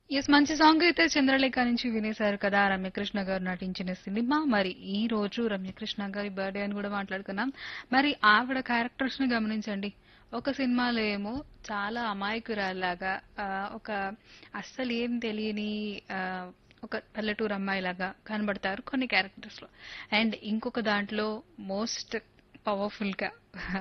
yes మంచి song అయితే చంద్రలేఖ నుంచి వినేశారు కదా రమ్యకృష్ణ గారు నటించిన సినిమా మరి ఈ రోజు రమ్యకృష్ణ గారి బర్త్డే అని కూడా మాట్లాడుకున్నాం మరి ఆవిడ క్యారెక్టర్స్ ని గమనించండి ఒక సినిమాలో ఏమో చాలా అమాయకురాల్లాగా ఆ, ఒక అస్సలు ఏం తెలియని ఆ, ఒక పల్లెటూరు అమ్మాయిలాగా కనబడతారు కొన్ని క్యారెక్టర్స్ లో అండ్ ఇంకొక దాంట్లో మోస్ట్ పవర్ఫుల్ గా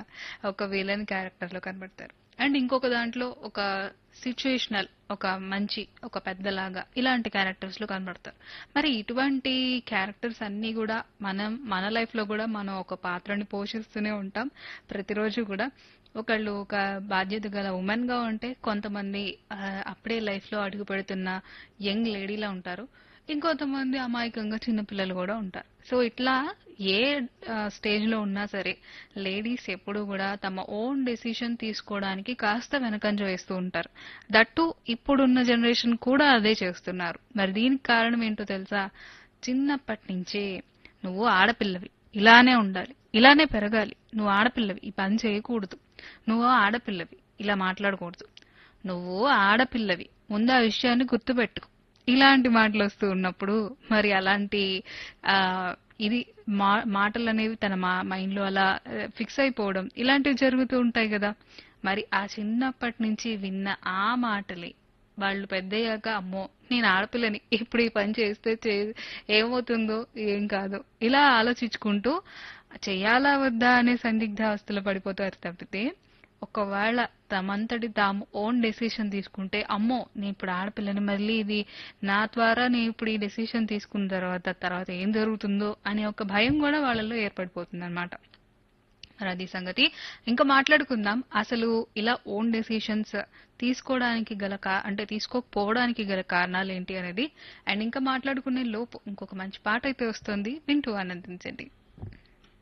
ఒక విలన్ క్యారెక్టర్ లో కనబడతారు అండ్ ఇంకొక దాంట్లో ఒక సిచ్యుయేషనల్ ఒక మంచి ఒక పెద్దలాగా ఇలాంటి క్యారెక్టర్స్ లో కనబడతారు మరి ఇటువంటి క్యారెక్టర్స్ అన్ని కూడా మనం మన లైఫ్ లో కూడా మనం ఒక పాత్రని పోషిస్తూనే ఉంటాం ప్రతిరోజు కూడా ఒకళ్ళు ఒక బాధ్యత గల ఉమెన్ గా ఉంటే కొంతమంది ఆ, అప్పుడే లైఫ్ లో అడుగు పెడుతున్న యంగ్ లేడీలా ఉంటారు ఇంకొంతమంది అమాయకంగా చిన్నపిల్లలు కూడా ఉంటారు సో ఇట్లా ఏ స్టేజ్ లో ఉన్నా సరే లేడీస్ ఎప్పుడు కూడా తమ ఓన్ డెసిషన్ తీసుకోవడానికి కాస్త వెనకంజ వేస్తూ ఉంటారు దట్టు ఇప్పుడున్న జనరేషన్ కూడా అదే చేస్తున్నారు మరి దీనికి కారణం ఏంటో తెలుసా చిన్నప్పటి నుంచే నువ్వు ఆడపిల్లవి ఇలానే ఉండాలి ఇలానే పెరగాలి నువ్వు ఆడపిల్లవి ఈ పని చేయకూడదు నువ్వు ఆడపిల్లవి ఇలా మాట్లాడకూడదు నువ్వు ఆడపిల్లవి ముందు ఆ విషయాన్ని గుర్తుపెట్టుకో ఇలాంటి మాటలు వస్తూ ఉన్నప్పుడు మరి అలాంటి ఆ ఇది మా మాటలు అనేవి తన మా మైండ్ లో అలా ఫిక్స్ అయిపోవడం ఇలాంటివి జరుగుతూ ఉంటాయి కదా మరి ఆ చిన్నప్పటి నుంచి విన్న ఆ మాటలే వాళ్ళు పెద్దయ్యాక అమ్మో నేను ఆడపిల్లని ఇప్పుడు ఈ పని చేస్తే చే- ఏమవుతుందో ఏం కాదో ఇలా ఆలోచించుకుంటూ చెయ్యాలా వద్దా అనే సందిగ్ధావస్థలో పడిపోతారు తప్పితే ఒకవేళ తమంతటి తాము ఓన్ డెసిషన్ తీసుకుంటే అమ్మో నేను ఇప్పుడు ఆడపిల్లని మళ్ళీ ఇది నా ద్వారా నేను ఇప్పుడు ఈ డెసిషన్ తీసుకున్న తర్వాత తర్వాత ఏం జరుగుతుందో అనే ఒక భయం కూడా వాళ్ళలో ఏర్పడిపోతుంది అనమాట మరి అది సంగతి ఇంకా మాట్లాడుకుందాం అసలు ఇలా ఓన్ డెసిషన్స్ తీసుకోవడానికి గల కా- అంటే తీసుకోకపోవడానికి గల కారణాలు ఏంటి అనేది అండ్ ఇంకా మాట్లాడుకునే లోపు ఇంకొక మంచి పాట అయితే వస్తుంది వింటూ ఆనందించండి